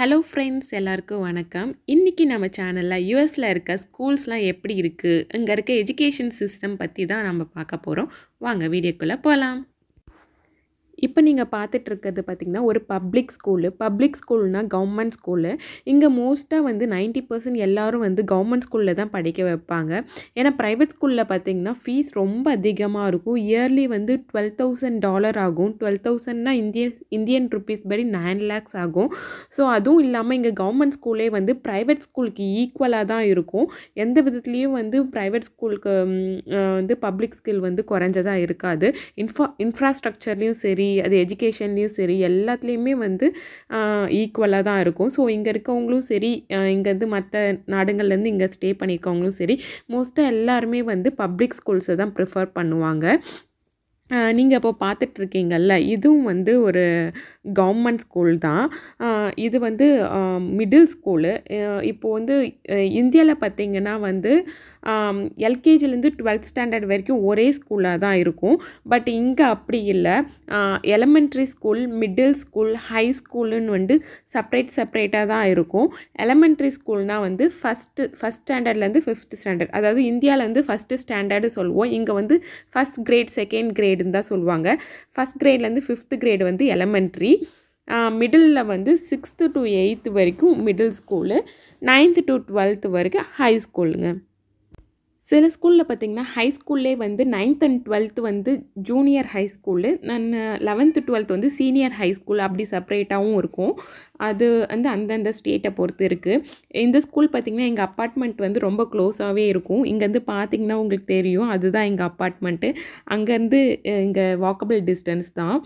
hello friends எல்லாருக்கும் வணக்கம் இன்றைக்கி நம்ம சேனலில் யூஎஸில் இருக்க ஸ்கூல்ஸ்லாம் எப்படி இருக்குது இங்கே இருக்க எஜுகேஷன் சிஸ்டம் பற்றி தான் நம்ம பார்க்க போகிறோம் வாங்க வீடியோக்குள்ளே போகலாம் இப்போ நீங்கள் பார்த்துட்டு இருக்கிறது பார்த்திங்கன்னா ஒரு பப்ளிக் ஸ்கூலு பப்ளிக் ஸ்கூல்னால் கவர்மெண்ட் ஸ்கூலு இங்கே மோஸ்ட்டாக வந்து 90% பர்சன்ட் எல்லோரும் வந்து கவர்மெண்ட் ஸ்கூலில் தான் படிக்க வைப்பாங்க ஏன்னா ப்ரைவேட் ஸ்கூலில் பார்த்தீங்கன்னா ஃபீஸ் ரொம்ப அதிகமாக இருக்கும் இயர்லி வந்து டுவெல் தௌசண்ட் டாலர் ஆகும் டுவெல் தௌசண்ட்னா இந்தியன் இந்தியன் ருபீஸ் படி நைன் லேக்ஸ் ஆகும் ஸோ அதுவும் இல்லாமல் இங்கே கவர்மெண்ட் ஸ்கூலே வந்து ப்ரைவேட் ஸ்கூலுக்கு ஈக்குவலாக தான் இருக்கும் எந்த விதத்துலேயும் வந்து ப்ரைவேட் ஸ்கூலுக்கு வந்து பப்ளிக் ஸ்கூல் வந்து குறைஞ்சதாக இருக்காது இன்ஃபா இன்ஃப்ராஸ்ட்ரக்சர்லேயும் சரி அது எஜுகேஷன்லேயும் சரி எல்லாத்துலேயுமே வந்து ஈக்குவலாக தான் இருக்கும் ஸோ இங்கே இருக்கவங்களும் சரி இங்கேருந்து மற்ற நாடுகள்லேருந்து இங்கே ஸ்டே பண்ணியிருக்கவங்களும் சரி மோஸ்ட்டாக எல்லாருமே வந்து பப்ளிக் ஸ்கூல்ஸை தான் ப்ரிஃபர் பண்ணுவாங்க நீங்கள் இப்போ பார்த்துட்ருக்கீங்கல்ல இதுவும் வந்து ஒரு கவர்மெண்ட் ஸ்கூல் தான் இது வந்து மிடில் ஸ்கூலு இப்போது வந்து இந்தியாவில் பார்த்திங்கன்னா வந்து எல்கேஜிலேருந்து டுவெல்த் ஸ்டாண்டர்ட் வரைக்கும் ஒரே ஸ்கூலாக தான் இருக்கும் பட் இங்கே அப்படி இல்லை elementary school middle school high ஸ்கூலுன்னு வந்து செப்ரேட் செப்ரேட்டாக தான் இருக்கும் எலமெண்ட்ரி ஸ்கூல்னால் வந்து ஃபஸ்ட்டு ஃபஸ்ட் ஸ்டாண்டர்ட்லேருந்து ஃபிஃப்த் ஸ்டாண்டர்ட் அதாவது இந்தியாவில் வந்து ஃபஸ்ட்டு ஸ்டாண்டர்டு சொல்லுவோம் இங்கே வந்து ஃபஸ்ட் கிரேட் செகண்ட் கிரேடுன்னு தான் சொல்லுவாங்க ஃபஸ்ட் கிரேட்லேருந்து ஃபிஃப்த் கிரேடு வந்து எலமெண்ட்ரி மிடில் வந்து சிக்ஸ்த்து டு எயித்து வரைக்கும் middle school ninth to twelfth வரைக்கும் ஹை ஸ்கூலுங்க சில ஸ்கூலில் பார்த்திங்கன்னா ஹை ஸ்கூல்லே வந்து நைன்த் அண்ட் டுவெல்த்து வந்து ஜூனியர் ஹை ஸ்கூலு நான் லெவன்த்து டுவெல்த் வந்து சீனியர் ஹை ஸ்கூல் அப்படி செப்பரேட்டாகவும் இருக்கும் அது வந்து அந்தந்த ஸ்டேட்டை பொறுத்து இருக்குது இந்த ஸ்கூல் பார்த்திங்கன்னா எங்கள் அப்பார்ட்மெண்ட் வந்து ரொம்ப க்ளோஸாகவே இருக்கும் இங்கேருந்து பார்த்திங்கன்னா உங்களுக்கு தெரியும் அதுதான் எங்கள் அப்பார்ட்மெண்ட்டு அங்கேருந்து இங்கே வாக்கபிள் டிஸ்டன்ஸ் தான்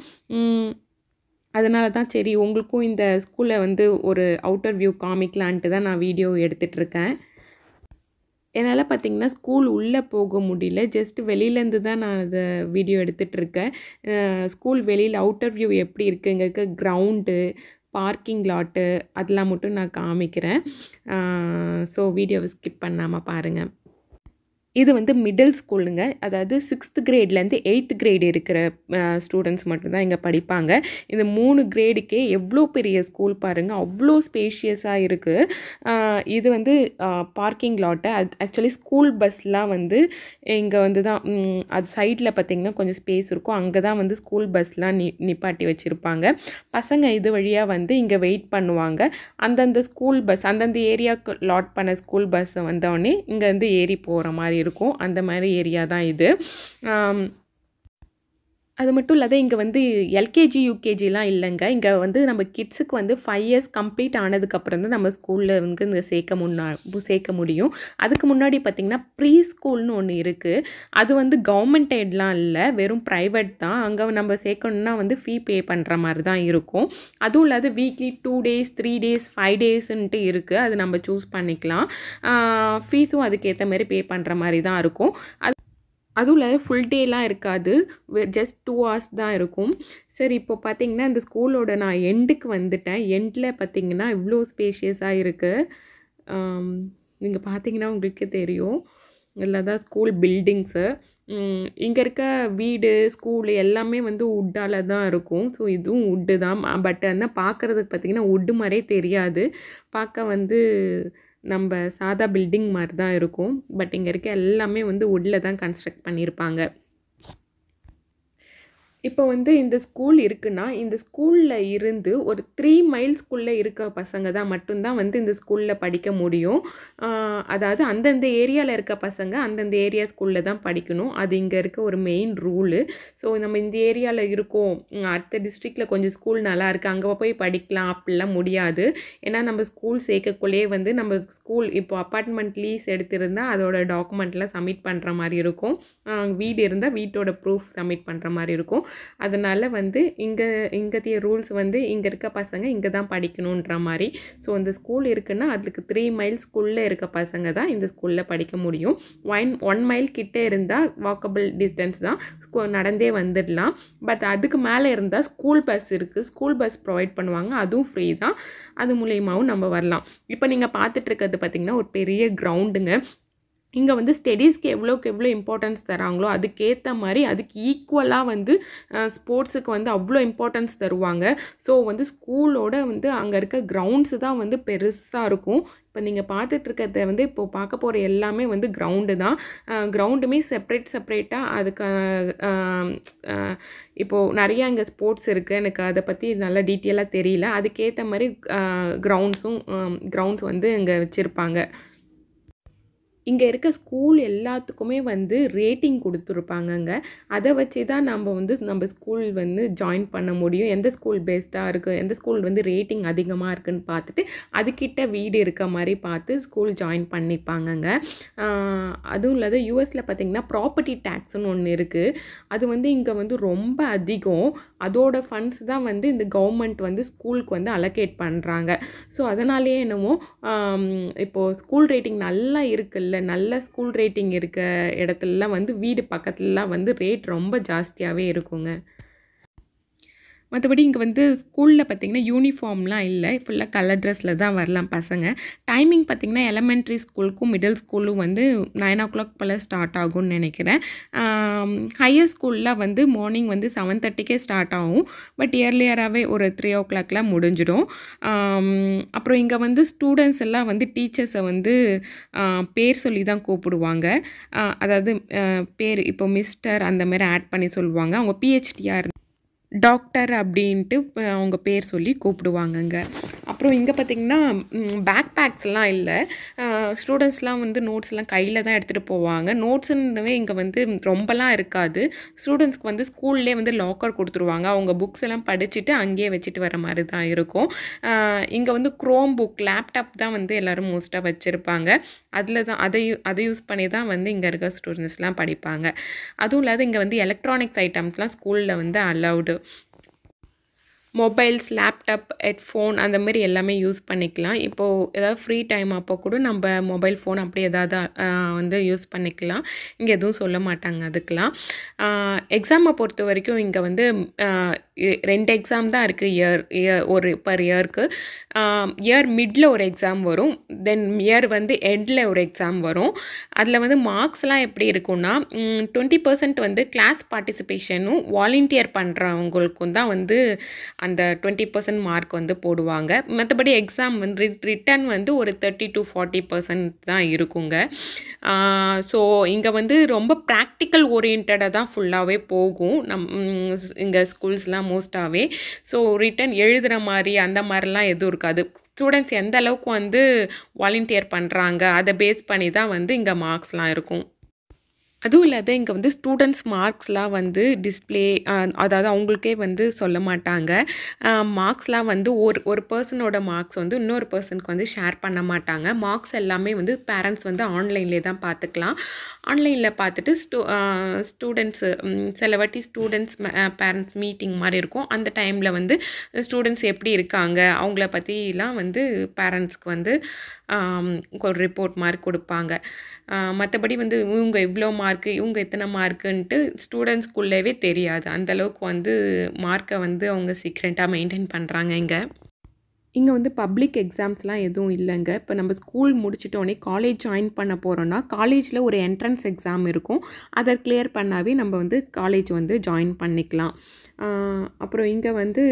அதனால தான் சரி உங்களுக்கும் இந்த ஸ்கூலில் வந்து ஒரு அவுட்டர் வியூ காமிக்கலான்ட்டு தான் நான் வீடியோ எடுத்துகிட்ருக்கேன் என்னால் பார்த்திங்கன்னா ஸ்கூல் உள்ளே போக முடியல ஜஸ்ட் வெளியிலேருந்து தான் நான் அதை வீடியோ எடுத்துகிட்ருக்கேன் ஸ்கூல் வெளியில் அவுட்டர் வியூ எப்படி இருக்குது இங்கே இருக்க கிரவுண்டு பார்க்கிங் லாட்டு அதெல்லாம் மட்டும் நான் காமிக்கிறேன் ஸோ வீடியோவை ஸ்கிப் பண்ணாமல் பாருங்கள் இது வந்து மிடில் ஸ்கூலுங்க அதாவது சிக்ஸ்த் கிரேட்லேருந்து எயித்து கிரேட் இருக்கிற ஸ்டூடெண்ட்ஸ் மட்டும்தான் இங்கே படிப்பாங்க இந்த மூணு கிரேடுக்கே எவ்வளோ பெரிய ஸ்கூல் பாருங்கள் அவ்வளோ ஸ்பேஷியஸாக இருக்குது இது வந்து பார்க்கிங் லாட்டு அது ஆக்சுவலி ஸ்கூல் பஸ்லாம் வந்து இங்கே வந்து தான் அது சைடில் பார்த்திங்கன்னா கொஞ்சம் ஸ்பேஸ் இருக்கும் அங்கே தான் வந்து ஸ்கூல் பஸ்லாம் நி நிப்பாட்டி வச்சுருப்பாங்க பசங்க இது வழியாக வந்து இங்கே வெயிட் பண்ணுவாங்க அந்தந்த ஸ்கூல் பஸ் அந்தந்த ஏரியாவுக்கு லாட் பண்ண ஸ்கூல் பஸ்ஸை வந்தோடனே இங்கேருந்து ஏறி போகிற மாதிரி இருக்கும் அந்த மாதிரி ஏரியா தான் இது அது மட்டும் இல்லாத இங்கே வந்து எல்கேஜி யூகேஜிலாம் இல்லைங்க இங்கே வந்து நம்ம கிட்ஸுக்கு வந்து ஃபைவ் இயர்ஸ் கம்ப்ளீட் ஆனதுக்கப்புறம் தான் நம்ம ஸ்கூலில் வந்து இங்கே சேர்க்க முன்னா சேர்க்க முடியும் அதுக்கு முன்னாடி பார்த்திங்கன்னா ப்ரீ ஸ்கூல்னு ஒன்று இருக்குது அது வந்து கவர்மெண்ட் எய்ட்லாம் இல்லை வெறும் ப்ரைவேட் தான் அங்கே நம்ம சேர்க்கணுன்னா வந்து ஃபீ பே பண்ணுற மாதிரி தான் இருக்கும் அதுவும் இல்லாத weekly two days three days five டேஸுன்ட்டு இருக்குது அது நம்ம சூஸ் பண்ணிக்கலாம் ஃபீஸும் அதுக்கேற்ற மாதிரி பே பண்ணுற மாதிரி தான் இருக்கும் அது அதுவும் இல்லாத ஃபுல் டேலாம் இருக்காது ஜஸ்ட் டூ ஹவர்ஸ் தான் இருக்கும் சரி இப்போ பார்த்தீங்கன்னா இந்த ஸ்கூலோட நான் எண்டுக்கு வந்துட்டேன் எண்டில் பார்த்தீங்கன்னா இவ்வளோ ஸ்பேஷியஸாக இருக்குது நீங்கள் பார்த்தீங்கன்னா உங்களுக்கே தெரியும் இதில் தான் ஸ்கூல் பில்டிங்ஸு இங்கே இருக்க வீடு ஸ்கூலு எல்லாமே வந்து உட்டால் தான் இருக்கும் ஸோ இதுவும் உட்டு தான் பட் ஆனால் பார்க்குறதுக்கு பார்த்திங்கன்னா உட்டு மாதிரியே தெரியாது பார்க்க வந்து நம்ம சாதா பில்டிங் மாதிரி தான் இருக்கும் பட் இங்கே இருக்க எல்லாமே வந்து உட்டில் தான் கன்ஸ்ட்ரக்ட் பண்ணியிருப்பாங்க இப்போ வந்து இந்த ஸ்கூல் இருக்குன்னா இந்த ஸ்கூலில் இருந்து ஒரு த்ரீ மைல்ஸ்குள்ளே இருக்க பசங்க தான் மட்டும்தான் வந்து இந்த ஸ்கூலில் படிக்க முடியும் அதாவது அந்தந்த ஏரியாவில் இருக்க பசங்க அந்தந்த ஏரியா ஸ்கூலில் தான் படிக்கணும் அது இங்கே இருக்க ஒரு மெயின் ரூலு ஸோ நம்ம இந்த ஏரியாவில் இருக்கோம் அடுத்த டிஸ்ட்ரிக்டில் கொஞ்சம் ஸ்கூல் நல்லா இருக்குது அங்கே போய் படிக்கலாம் அப்படிலாம் முடியாது ஏன்னா நம்ம ஸ்கூல் சேர்க்கக்குள்ளேயே வந்து நம்ம ஸ்கூல் இப்போ அப்பார்ட்மெண்ட் லீஸ் எடுத்திருந்தால் அதோட டாக்குமெண்ட்லாம் சப்மிட் பண்ணுற மாதிரி இருக்கும் வீடு இருந்தால் வீட்டோட ப்ரூஃப் சப்மிட் பண்ணுற மாதிரி இருக்கும் அதனால் வந்து இங்கே இங்கத்திய ரூல்ஸ் வந்து இங்கே இருக்க பசங்க இங்கே தான் படிக்கணுன்ற மாதிரி ஸோ இந்த ஸ்கூல் இருக்குன்னா அதுக்கு த்ரீ மைல்ஸ்குள்ளே இருக்க பசங்க தான் இந்த ஸ்கூலில் படிக்க முடியும் ஒன் ஒன் மைல் கிட்டே இருந்தால் வாக்கபிள் டிஸ்டன்ஸ் தான் ஸ்கூ நடந்தே வந்துடலாம் பட் அதுக்கு மேலே இருந்தால் ஸ்கூல் பஸ் இருக்குது ஸ்கூல் பஸ் ப்ரொவைட் பண்ணுவாங்க அதுவும் ஃப்ரீ தான் அது மூலயமாவும் நம்ம வரலாம் இப்போ நீங்கள் பார்த்துட்டு இருக்கிறது பார்த்திங்கன்னா ஒரு பெரிய கிரவுண்டுங்க இங்கே வந்து ஸ்டடீஸ்க்கு எவ்வளோக்கு எவ்வளோ இம்பார்ட்டன்ஸ் தராங்களோ அதுக்கேற்ற மாதிரி அதுக்கு ஈக்குவலாக வந்து ஸ்போர்ட்ஸுக்கு வந்து அவ்வளோ இம்பார்ட்டன்ஸ் தருவாங்க ஸோ வந்து ஸ்கூலோட வந்து அங்கே இருக்க கிரவுண்ட்ஸு தான் வந்து பெருசாக இருக்கும் இப்போ நீங்கள் பார்த்துட்ருக்கிறத வந்து இப்போது பார்க்க போகிற எல்லாமே வந்து கிரவுண்டு தான் கிரவுண்டுமே செப்ரேட் செப்ரேட்டாக அதுக்கு இப்போது நிறையா இங்கே ஸ்போர்ட்ஸ் இருக்குது எனக்கு அதை பற்றி நல்லா டீட்டெயிலாக தெரியல அதுக்கேற்ற மாதிரி கிரவுண்ட்ஸும் கிரவுண்ட்ஸ் வந்து இங்கே வச்சுருப்பாங்க இங்கே இருக்க ஸ்கூல் எல்லாத்துக்குமே வந்து ரேட்டிங் கொடுத்துருப்பாங்கங்க அதை வச்சு தான் நம்ம வந்து நம்ம ஸ்கூல் வந்து ஜாயின் பண்ண முடியும் எந்த ஸ்கூல் பெஸ்ட்டாக இருக்குது எந்த ஸ்கூல் வந்து ரேட்டிங் அதிகமாக இருக்குன்னு பார்த்துட்டு அதுக்கிட்ட வீடு இருக்க மாதிரி பார்த்து ஸ்கூல் ஜாயின் பண்ணிப்பாங்கங்க அதுவும் இல்லாத யூஎஸில் பார்த்திங்கன்னா ப்ராப்பர்ட்டி டேக்ஸ்னு ஒன்று இருக்குது அது வந்து இங்கே வந்து ரொம்ப அதிகம் அதோட ஃபண்ட்ஸ் தான் வந்து இந்த கவர்மெண்ட் வந்து ஸ்கூலுக்கு வந்து அலோகேட் பண்ணுறாங்க ஸோ அதனாலேயே என்னமோ இப்போது ஸ்கூல் ரேட்டிங் நல்லா இருக்குல்ல நல்ல ஸ்கூல் ரேட்டிங் இருக்க இடத்துலலாம் வந்து வீடு பக்கத்துலலாம் வந்து ரேட் ரொம்ப ஜாஸ்தியாகவே இருக்குங்க மற்றபடி இங்கே வந்து ஸ்கூலில் பார்த்திங்கன்னா யூனிஃபார்ம்லாம் இல்லை ஃபுல்லாக கலர் ட்ரெஸ்ஸில் தான் வரலாம் பசங்க டைமிங் பார்த்திங்கன்னா எலமெண்ட்ரி ஸ்கூலுக்கும் மிடில் ஸ்கூலும் வந்து நைன் ஓ கிளாக் போல் ஸ்டார்ட் ஆகும்னு நினைக்கிறேன் ஹையர் ஸ்கூலில் வந்து மார்னிங் வந்து செவன் தேர்ட்டிக்கே ஸ்டார்ட் ஆகும் பட் இயர்லியராகவே ஒரு த்ரீ ஓ கிளாக்லாம் முடிஞ்சிடும் அப்புறம் இங்கே வந்து ஸ்டூடெண்ட்ஸ் எல்லாம் வந்து டீச்சர்ஸை வந்து பேர் சொல்லி தான் கூப்பிடுவாங்க அதாவது பேர் இப்போ மிஸ்டர் அந்த மாதிரி ஆட் பண்ணி சொல்லுவாங்க அவங்க பிஹெச்டியாக இருந்து டாக்டர் அப்படின்ட்டு அவங்க பேர் சொல்லி கூப்பிடுவாங்கங்க அப்புறம் இங்கே பார்த்திங்கன்னா பேக் பேக்ஸ்லாம் இல்லை ஸ்டூடெண்ட்ஸ்லாம் வந்து நோட்ஸ்லாம் கையில் தான் எடுத்துகிட்டு போவாங்க நோட்ஸுன்னவே இங்கே வந்து ரொம்பலாம் இருக்காது ஸ்டூடெண்ட்ஸ்க்கு வந்து ஸ்கூல்லே வந்து லாக்கர் கொடுத்துருவாங்க அவங்க புக்ஸ் எல்லாம் படிச்சுட்டு அங்கேயே வச்சுட்டு வர மாதிரி தான் இருக்கும் இங்கே வந்து க்ரோம் புக் லேப்டாப் தான் வந்து எல்லோரும் மோஸ்ட்டாக வச்சுருப்பாங்க அதில் தான் அதை அதை யூஸ் பண்ணி தான் வந்து இங்கே இருக்க ஸ்டூடெண்ட்ஸ்லாம் படிப்பாங்க அதுவும் இல்லாத இங்கே வந்து எலக்ட்ரானிக்ஸ் ஐட்டம்ஸ்லாம் ஸ்கூலில் வந்து அலவுடு மொபைல்ஸ் லேப்டாப் ஹெட்ஃபோன் அந்த மாதிரி எல்லாமே யூஸ் பண்ணிக்கலாம் இப்போது ஏதாவது ஃப்ரீ டைம் அப்போ கூட நம்ம மொபைல் ஃபோன் அப்படி ஏதாவது வந்து யூஸ் பண்ணிக்கலாம் இங்கே எதுவும் சொல்ல மாட்டாங்க அதுக்கெலாம் எக்ஸாமை பொறுத்த வரைக்கும் இங்கே வந்து ரெண்டு எக்ஸாம் தான் இருக்குது இயர் இயர் ஒரு பர் இயருக்கு இயர் மிடில் ஒரு எக்ஸாம் வரும் தென் இயர் வந்து எண்டில் ஒரு எக்ஸாம் வரும் அதில் வந்து மார்க்ஸ்லாம் எப்படி இருக்கும்னா டுவெண்ட்டி பர்சன்ட் வந்து கிளாஸ் பார்ட்டிசிபேஷனும் வாலண்டியர் பண்ணுறவங்களுக்கும் தான் வந்து அந்த டுவெண்ட்டி பர்சன்ட் மார்க் வந்து போடுவாங்க மற்றபடி எக்ஸாம் வந்து ரிட்டன் வந்து ஒரு தேர்ட்டி டு ஃபார்ட்டி பர்சன்ட் தான் இருக்குங்க ஸோ இங்கே வந்து ரொம்ப ப்ராக்டிக்கல் ஓரியன்டாக தான் ஃபுல்லாகவே போகும் நம் இங்கே ஸ்கூல்ஸ்லாம் மோஸ்ட்டாகவே ஸோ ரிட்டன் எழுதுகிற மாதிரி அந்த மாதிரிலாம் எதுவும் இருக்காது ஸ்டூடெண்ட்ஸ் எந்த அளவுக்கு வந்து வாலண்டியர் பண்ணுறாங்க அதை பேஸ் பண்ணி தான் வந்து இங்கே மார்க்ஸ்லாம் இருக்கும் அதுவும் இல்லாத இங்கே வந்து ஸ்டூடெண்ட்ஸ் மார்க்ஸ்லாம் வந்து டிஸ்பிளே அதாவது அவங்களுக்கே வந்து சொல்ல மாட்டாங்க மார்க்ஸ்லாம் வந்து ஒரு ஒரு பர்சனோட மார்க்ஸ் வந்து இன்னொரு பர்சனுக்கு வந்து ஷேர் பண்ண மாட்டாங்க மார்க்ஸ் எல்லாமே வந்து பேரண்ட்ஸ் வந்து ஆன்லைன்லேயே தான் பார்த்துக்கலாம் ஆன்லைனில் பார்த்துட்டு ஸ்டூ ஸ்டூடெண்ட்ஸு சில வாட்டி ஸ்டூடெண்ட்ஸ் பேரண்ட்ஸ் மீட்டிங் மாதிரி இருக்கும் அந்த டைமில் வந்து ஸ்டூடெண்ட்ஸ் எப்படி இருக்காங்க அவங்கள பற்றிலாம் வந்து பேரண்ட்ஸ்க்கு வந்து ஒரு ரிப்போர்ட் மாதிரி கொடுப்பாங்க மற்றபடி வந்து இவங்க இவ்வளோ மார்க்கு இவங்க எத்தனை மார்க்குன்ட்டு ஸ்டூடெண்ட்ஸ்குள்ளேவே தெரியாது அந்தளவுக்கு வந்து மார்க்கை வந்து அவங்க சீக்ரெண்ட்டாக மெயின்டைன் பண்ணுறாங்க இங்கே இங்கே வந்து பப்ளிக் எக்ஸாம்ஸ்லாம் எதுவும் இல்லைங்க இப்போ நம்ம ஸ்கூல் முடிச்சிட்டோடனே காலேஜ் ஜாயின் பண்ண போகிறோன்னா காலேஜில் ஒரு என்ட்ரன்ஸ் எக்ஸாம் இருக்கும் அதை கிளியர் பண்ணாவே நம்ம வந்து காலேஜ் வந்து ஜாயின் பண்ணிக்கலாம் அப்புறம் இங்கே வந்து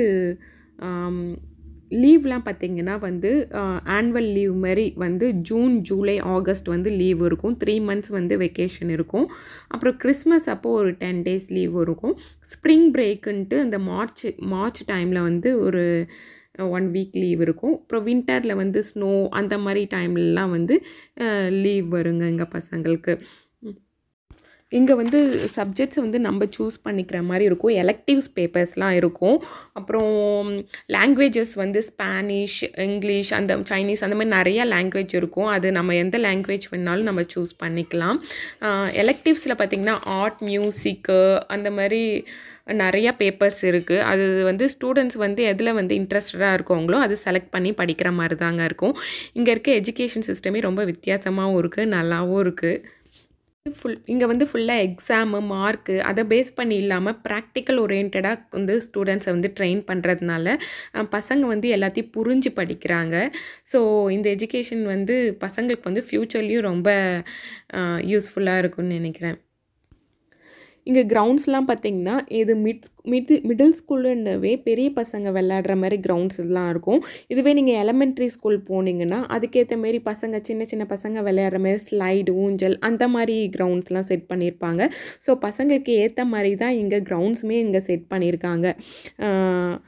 லீவ்லாம் பார்த்திங்கன்னா வந்து ஆனுவல் லீவ் மாதிரி வந்து ஜூன் ஜூலை ஆகஸ்ட் வந்து லீவ் இருக்கும் த்ரீ மந்த்ஸ் வந்து வெக்கேஷன் இருக்கும் அப்புறம் கிறிஸ்மஸ் அப்போது ஒரு டென் டேஸ் லீவ் இருக்கும் ஸ்ப்ரிங் பிரேக்குன்ட்டு இந்த மார்ச் மார்ச் டைமில் வந்து ஒரு ஒன் வீக் லீவ் இருக்கும் அப்புறம் வின்டரில் வந்து ஸ்னோ அந்த மாதிரி டைம்லலாம் வந்து லீவ் வருங்க எங்கள் பசங்களுக்கு இங்கே வந்து சப்ஜெக்ட்ஸ் வந்து நம்ம சூஸ் பண்ணிக்கிற மாதிரி இருக்கும் எலக்டிவ்ஸ் பேப்பர்ஸ்லாம் இருக்கும் அப்புறம் லாங்குவேஜஸ் வந்து ஸ்பானிஷ் இங்கிலீஷ் அந்த சைனீஸ் அந்த மாதிரி நிறையா லாங்குவேஜ் இருக்கும் அது நம்ம எந்த லாங்குவேஜ் வேணாலும் நம்ம சூஸ் பண்ணிக்கலாம் எலக்டிவ்ஸில் பார்த்திங்கன்னா ஆர்ட் மியூசிக்கு அந்த மாதிரி நிறையா பேப்பர்ஸ் இருக்குது அது வந்து ஸ்டூடெண்ட்ஸ் வந்து எதில் வந்து இன்ட்ரெஸ்டடாக இருக்கவங்களோ அது செலக்ட் பண்ணி படிக்கிற மாதிரி தாங்க இருக்கும் இங்கே இருக்க எஜுகேஷன் சிஸ்டமே ரொம்ப வித்தியாசமாகவும் இருக்குது நல்லாவும் இருக்குது ஃபுல் இங்கே வந்து ஃபுல்லாக எக்ஸாமு மார்க்கு அதை பேஸ் பண்ணி இல்லாமல் ப்ராக்டிக்கல் ஓரியன்டாக வந்து ஸ்டூடெண்ட்ஸை வந்து ட்ரெயின் பண்ணுறதுனால அஹ், பசங்க வந்து எல்லாத்தையும் புரிஞ்சு படிக்கிறாங்க ஸோ இந்த எஜுகேஷன் வந்து பசங்களுக்கு வந்து ஃப்யூச்சர்லேயும் ரொம்ப யூஸ்ஃபுல்லாக இருக்கும்னு நினைக்கிறேன் இங்கே கிரவுண்ட்ஸ்லாம் பார்த்தீங்கன்னா இது மிட் மிட் மிடில் ஸ்கூலுன்னவே பெரிய பசங்க விளையாடுற மாதிரி கிரவுண்ட்ஸ்லாம் இருக்கும் இதுவே நீங்கள் எலமெண்ட்ரி ஸ்கூல் போனீங்கன்னா அதுக்கேற்ற மாரி பசங்க சின்ன சின்ன பசங்க விளையாடுற மாதிரி ஸ்லைடு ஊஞ்சல் அந்த மாதிரி கிரவுண்ட்ஸ்லாம் செட் பண்ணியிருப்பாங்க ஸோ பசங்களுக்கு ஏற்ற மாதிரி தான் இங்கே கிரவுண்ட்ஸுமே இங்கே செட் பண்ணியிருக்காங்க ஆஹ்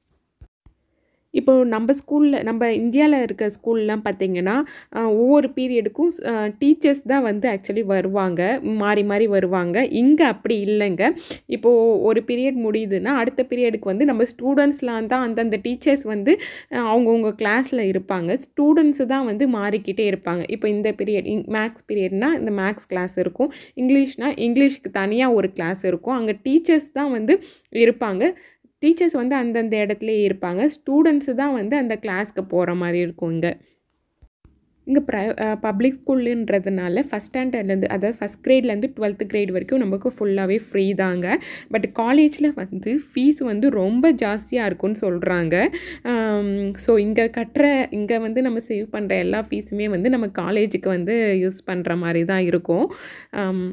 இப்போ நம்ம ஸ்கூலில் நம்ம இந்தியாவில் இருக்க ஸ்கூல்லாம் பார்த்தீங்கன்னா ஆஹ் ஒவ்வொரு பீரியடுக்கும் டீச்சர்ஸ் தான் வந்து ஆக்சுவலி வருவாங்க மாறி மாறி வருவாங்க இங்கே அப்படி இல்லைங்க இப்போது ஒரு பீரியட் முடியுதுன்னா அடுத்த பீரியடுக்கு வந்து நம்ம ஸ்டூடெண்ட்ஸ்லாம் தான் அந்தந்த டீச்சர்ஸ் வந்து ஆஹ் அவங்கவுங்க கிளாஸில் இருப்பாங்க ஸ்டூடெண்ட்ஸு தான் வந்து மாறிக்கிட்டே இருப்பாங்க இப்போ இந்த பீரியட் மேக்ஸ் பீரியட்னா இந்த மேக்ஸ் கிளாஸ் இருக்கும் இங்கிலீஷ்னா இங்கிலீஷ்க்கு தனியாக ஒரு கிளாஸ் இருக்கும் அங்கே டீச்சர்ஸ் தான் வந்து இருப்பாங்க டீச்சர்ஸ் வந்து அந்தந்த இடத்துலயே இருப்பாங்க ஸ்டூடெண்ட்ஸு தான் வந்து அந்த கிளாஸ்க்கு போகிற மாதிரி இருக்கும் இங்கே இங்கே ப்ரை பப்ளிக் ஸ்கூலுன்றதுனால ஃபஸ்ட் ஸ்டாண்டர்ட்லேருந்து அதாவது ஃபஸ்ட் கிரேட்லேருந்து டுவெல்த்து கிரேட் வரைக்கும் நமக்கு ஃபுல்லாகவே ஃப்ரீ தாங்க பட் காலேஜில் வந்து ஃபீஸ் வந்து ரொம்ப ஜாஸ்தியாக இருக்கும்னு சொல்கிறாங்க ஸோ இங்கே கட்டுற இங்கே வந்து நம்ம சேவ் பண்ணுற எல்லா ஃபீஸுமே வந்து நம்ம காலேஜுக்கு வந்து யூஸ் பண்ணுற மாதிரி தான் இருக்கும் ஆம்,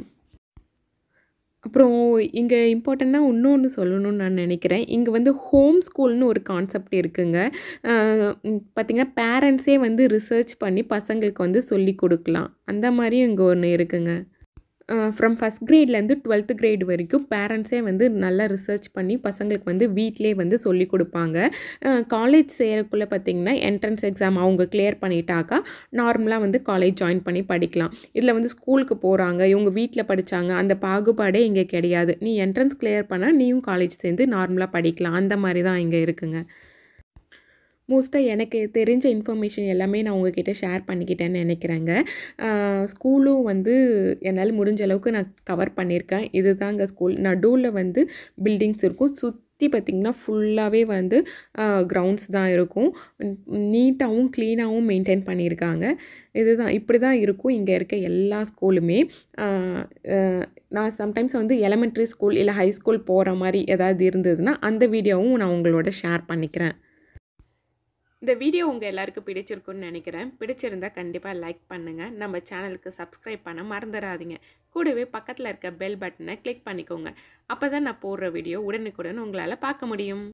அப்புறம் இங்கே இம்பார்ட்டண்ட்டாக இன்னொன்று சொல்லணும்னு நான் நினைக்கிறேன் இங்கே வந்து ஹோம் ஸ்கூல்னு ஒரு கான்செப்ட் இருக்குங்க பார்த்திங்கன்னா பேரண்ட்ஸே வந்து ரிசர்ச் பண்ணி பசங்களுக்கு வந்து சொல்லி கொடுக்கலாம் அந்த மாதிரியும் இங்கே ஒன்று இருக்குங்க ஃப்ரம் ஃபஸ்ட் கிரேட்லேருந்து டுவெல்த்து கிரேட் வரைக்கும் பேரண்ட்ஸே வந்து நல்லா ரிசர்ச் பண்ணி பசங்களுக்கு வந்து வீட்டிலே வந்து சொல்லி கொடுப்பாங்க காலேஜ் சேரக்குள்ளே பார்த்திங்கன்னா என்ட்ரன்ஸ் எக்ஸாம் அவங்க கிளியர் பண்ணிட்டாக்கா நார்மலாக வந்து காலேஜ் ஜாயின் பண்ணி படிக்கலாம் இதில் வந்து ஸ்கூலுக்கு போகிறாங்க இவங்க வீட்டில் படித்தாங்க அந்த பாகுபாடே இங்கே கிடையாது நீ என்ட்ரன்ஸ் கிளியர் பண்ணால் நீயும் காலேஜ் சேர்ந்து நார்மலாக படிக்கலாம் அந்த மாதிரி தான் இங்கே இருக்குங்க மோஸ்ட்டாக எனக்கு தெரிஞ்ச இன்ஃபர்மேஷன் எல்லாமே நான் உங்ககிட்ட ஷேர் பண்ணிக்கிட்டேன்னு நினைக்கிறேங்க ஸ்கூலும் வந்து என்னால் முடிஞ்ச அளவுக்கு நான் கவர் பண்ணியிருக்கேன் இதுதாங்க ஸ்கூல் நடுவில் வந்து பில்டிங்ஸ் இருக்கும் சுற்றி பார்த்திங்கன்னா ஃபுல்லாகவே வந்து கிரவுண்ட்ஸ் தான் இருக்கும் நீட்டாகவும் க்ளீனாகவும் மெயின்டைன் பண்ணியிருக்காங்க இதுதான் இப்படி தான் இருக்கும் இங்கே இருக்க எல்லா ஸ்கூலுமே ஆஹ் ஆஹ் நான் சம்டைம்ஸ் வந்து எலமெண்ட்ரி ஸ்கூல் இல்லை ஹை ஸ்கூல் போகிற மாதிரி ஏதாவது இருந்ததுன்னா அந்த வீடியோவும் நான் உங்களோட ஷேர் பண்ணிக்கிறேன் இந்த வீடியோ உங்கள் எல்லாருக்கும் பிடிச்சிருக்குன்னு நினைக்கிறேன் பிடிச்சிருந்தா கண்டிப்பாக லைக் பண்ணுங்கள் நம்ம சேனலுக்கு சப்ஸ்கிரைப் பண்ண மறந்துடாதீங்க கூடவே பக்கத்தில் இருக்க பெல் பட்டனை கிளிக் பண்ணிக்கோங்க அப்போ தான் நான் போடுற வீடியோ உடனுக்குடன் உங்களால் பார்க்க முடியும்